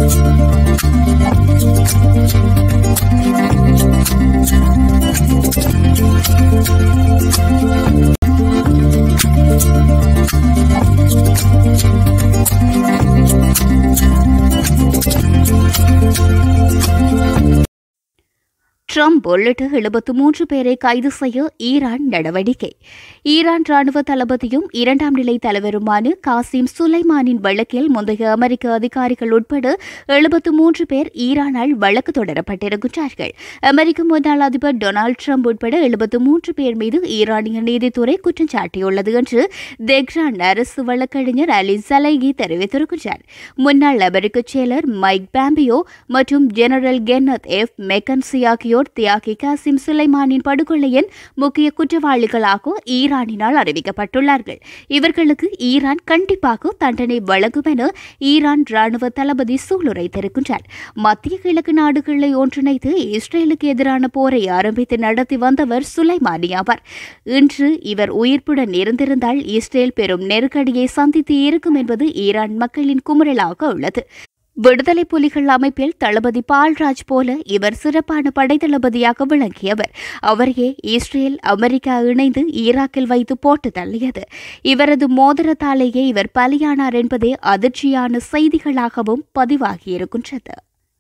Trump உள்ளிட்ட எழுபத்து மூன்று பேரை கைது செய்ய ஈரான் நடவடிக்கை ஈரான் ராணுவ தளபதியும் இரண்டாம் நிலை தலைவருமான காசிம் சுலைமானின் வழக்கில் முந்தைய அமெரிக்க அதிகாரிகள் உட்பட எழுபத்து மூன்று பேர் ஈரானால் வழக்கு தொடரப்பட்டிருக்கின்றார்கள் அமெரிக்க முன்னாள் அதிபர் டொனால்டு ட்ரம்ப் உட்பட எழுபத்து மூன்று பேர் மீது ஈரானிய நீதித்துறை குற்றம் சாட்டியுள்ளது என்று தெஹ்ரான் அரசு வழக்கறிஞர் அலி சலைகி தெரிவித்திருக்கிறார் முன்னாள் அமெரிக்க செயலர் மைக் பாம்பியோ மற்றும் ஜெனரல் கென்னத் எஃப் மெக்கன்சி ஆகியோர் தியாகி காசிம் சுலைமானின் படுகொலையின் முக்கிய குற்றவாளிகளாக ஈரானினால் அறிவிக்கப்பட்டுள்ளார்கள் இவர்களுக்கு ஈரான் கண்டிப்பாக தண்டனை வழங்கும் என ஈரான் ராணுவ தளபதி சூளுரைத்திருக்கின்றார் மத்திய கிழக்கு நாடுகளை ஒன்றிணைத்து இஸ்ரேலுக்கு எதிரான போரை ஆரம்பித்து நடத்தி வந்தவர் சுலைமானி ஆவார் இன்று இவர் உயிர்ப்புடன் இருந்திருந்தால் இஸ்ரேல் பெரும் நெருக்கடியை சந்தித்து இருக்கும் என்பது ஈரான் மக்களின் குமுறலாக உள்ளது விடுதலை புலிகள் அமைப்பில் தளபதி பால்ராஜ் போல இவர் சிறப்பான படைத்தளபதியாக விளங்கியவர் அவரையே இஸ்ரேல் அமெரிக்கா இணைந்து ஈராக்கில் வைத்து போட்டு தள்ளியது இவரது மோதிரத்தாலேயே இவர் பலியானார் என்பதே அதிர்ச்சியான செய்திகளாகவும் பதிவாகியிருக்கின்றது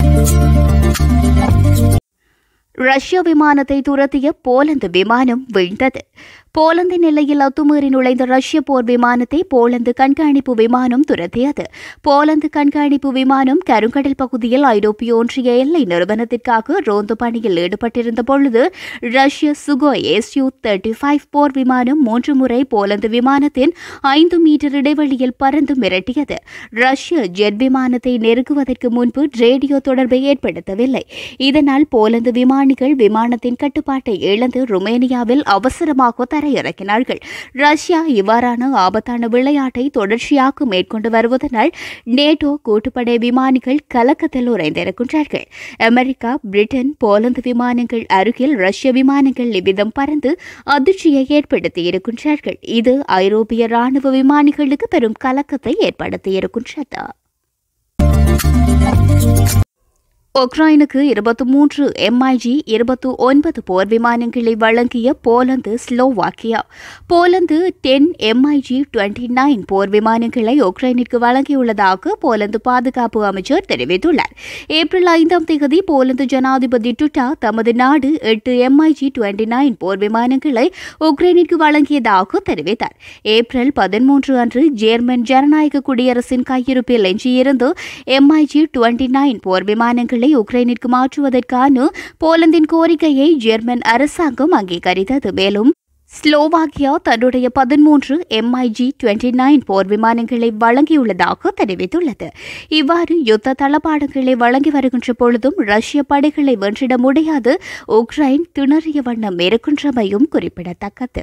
ரஷ்ய விமானத்தை துரத்திய போலந்து விமானம் வீழ்ந்தது போலந்தின் எல்லையில் அத்துமீறி நுழைந்த ரஷ்ய போர் விமானத்தை போலந்து கண்காணிப்பு விமானம் துரத்தியது போலந்து கண்காணிப்பு விமானம் கருங்கடல் பகுதியில் ஐரோப்பிய ஒன்றிய எல்லை நிறுவனத்திற்காக ரோந்து பணியில் ஈடுபட்டிருந்த பொழுது ரஷ்ய சுகோய் எஸ்யூ தேர்ட்டி ஃபைவ் போர் விமானம் மூன்று முறை போலந்து விமானத்தின் ஐந்து மீட்டர் இடைவெளியில் பறந்து மிரட்டியது ரஷ்ய ஜெட் விமானத்தை நெருங்குவதற்கு முன்பு ரேடியோ தொடர்பை ஏற்படுத்தவில்லை இதனால் போலந்து விமானிகள் விமானத்தின் கட்டுப்பாட்டை இழந்து ருமேனியாவில் அவசரமாக தரையிறக்கினார்கள் ரஷ்யா இவ்வாறான ஆபத்தான விளையாட்டை தொடர்ச்சியாக மேற்கொண்டு வருவதனால் நேட்டோ கூட்டுப்படை விமானிகள் கலக்கத்தில் உறைந்திருக்கின்றார்கள் அமெரிக்கா பிரிட்டன் போலந்து விமானங்கள் அருகில் ரஷ்ய விமானங்கள் இவ்விதம் பறந்து அதிர்ச்சியை ஏற்படுத்தியிருக்கின்றார்கள் இது ஐரோப்பிய ராணுவ விமானிகளுக்கு பெரும் கலக்கத்தை ஏற்படுத்தியிருக்கின்றது உக்ரைனுக்கு இருபத்தி மூன்று எம்ஐஜி இருபத்தி ஒன்பது போர் விமானங்களை வழங்கிய Poland Slovakia Poland ten MiG twenty nine போர் விமானங்களை உக்ரைனிற்கு வழங்கியுள்ளதாக போலந்து பாதுகாப்பு அமைச்சர் தெரிவித்துள்ளார் ஏப்ரல் ஐந்தாம் தேதி போலந்து ஜனாதிபதி டுட்டா தமது நாடு எட்டு எம்ஐஜி டுவெண்ட்டி நைன் போர் விமானங்களை உக்ரைனிற்கு வழங்கியதாக தெரிவித்தார் ஏப்ரல் பதிமூன்று அன்று ஜேர்மன் ஜனநாயக குடியரசின் கையிருப்பில் எஞ்சியிருந்து எம்ஐஜி டுவெண்ட்டி நைன் போர் விமானங்களை உக்ரைனிற்கு மாற்றுவதற்கான போலந்தின் கோரிக்கையை ஜெர்மன் அரசாங்கம் அங்கீகரித்தது மேலும் ஸ்லோவாக்கியா தன்னுடைய பதிமூன்று எம்ஐஜி டுவெண்ட்டி நைன் போர் விமானங்களை வழங்கியுள்ளதாக தெரிவித்துள்ளது இவ்வாறு யுத்த தளபாடங்களை வழங்கி வருகின்ற பொழுதும் ரஷ்ய படைகளை வென்றிட முடியாது உக்ரைன் திணறிய வண்ணம் இருக்கின்றமையும் குறிப்பிடத்தக்கது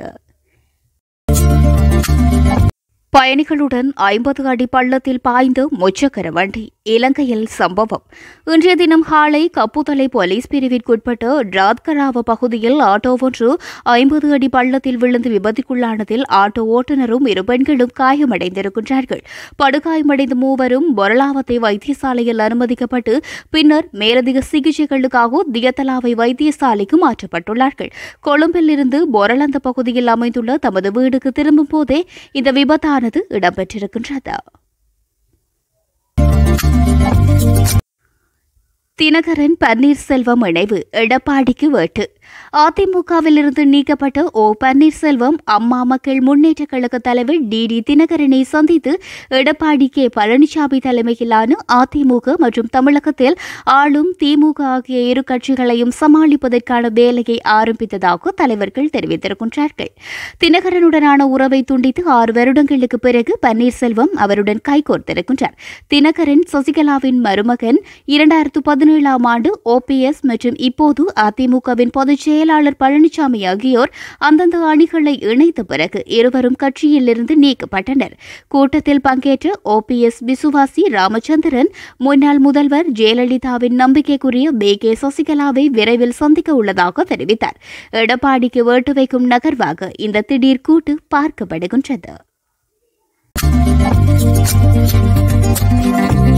பயணிகளுடன் ஐம்பது அடி பள்ளத்தில் பாய்ந்து முச்சக்கர வண்டி இலங்கையில் சம்பவம் இன்றைய தினம் காலை கப்புத்தலை போலீஸ் பிரிவிற்குட்பட்ட ராத்கராவ பகுதியில் ஆட்டோ ஒன்று ஐம்பது அடி பள்ளத்தில் விழுந்து விபத்துக்குள்ளானதில் ஆட்டோ ஓட்டுநரும் இரு பெண்களும் காயமடைந்திருக்கின்றார்கள் படுகாயமடைந்த மூவரும் பொரளாவத்தை வைத்தியசாலையில் அனுமதிக்கப்பட்டு பின்னர் மேலதிக சிகிச்சைகளுக்காக தியத்தலாவை வைத்தியசாலைக்கு மாற்றப்பட்டுள்ளார்கள் கொழும்பில் இருந்து பொரளந்த பகுதியில் அமைந்துள்ள தமது வீடுக்கு திரும்பும் போதே இந்த விபத்தானது இடம்பெற்றிருக்கின்றது தினகரன் பன்னீர்செல்வம் இணைவு எடப்பாடிக்கு வேட்டு அதிமுகவிலிருந்து நீக்கப்பட்ட ஓ பன்னீர்செல்வம் அம்மா மக்கள் முன்னேற்ற கழக தலைவர் டி டி தினகரனை சந்தித்து எடப்பாடி கே பழனிசாமி தலைமையிலான அதிமுக மற்றும் தமிழகத்தில் ஆளும் திமுக ஆகிய இரு கட்சிகளையும் சமாளிப்பதற்கான வேலையை ஆரம்பித்ததாக தலைவர்கள் தெரிவித்திருக்கின்றார்கள் தினகரனுடனான உறவை துண்டித்து ஆறு வருடங்களுக்கு பிறகு பன்னீர்செல்வம் அவருடன் கைகோர்த்திருக்கின்றார் தினகரன் சசிகலாவின் மருமகன் இரண்டாயிரத்து பதினேழாம் ஆண்டு ஓபிஎஸ் மற்றும் இப்போது அதிமுகவின் பொதுச் செயலாளர் பழனிசாமி ஆகியோர் அந்தந்த அணிகளை இணைத்த பிறகு இருவரும் கட்சியிலிருந்து நீக்கப்பட்டனர் கூட்டத்தில் பங்கேற்ற ஓபிஎஸ் விசுவாசி ராமச்சந்திரன் முன்னாள் முதல்வர் ஜெயலலிதாவின் நம்பிக்கைக்குரிய பே கே சசிகலாவை விரைவில் சந்திக்க உள்ளதாக தெரிவித்தார் எடப்பாடிக்கு வேட்டு வைக்கும் நகர்வாக இந்த திடீர் கூட்டு பார்க்கப்படுகின்றது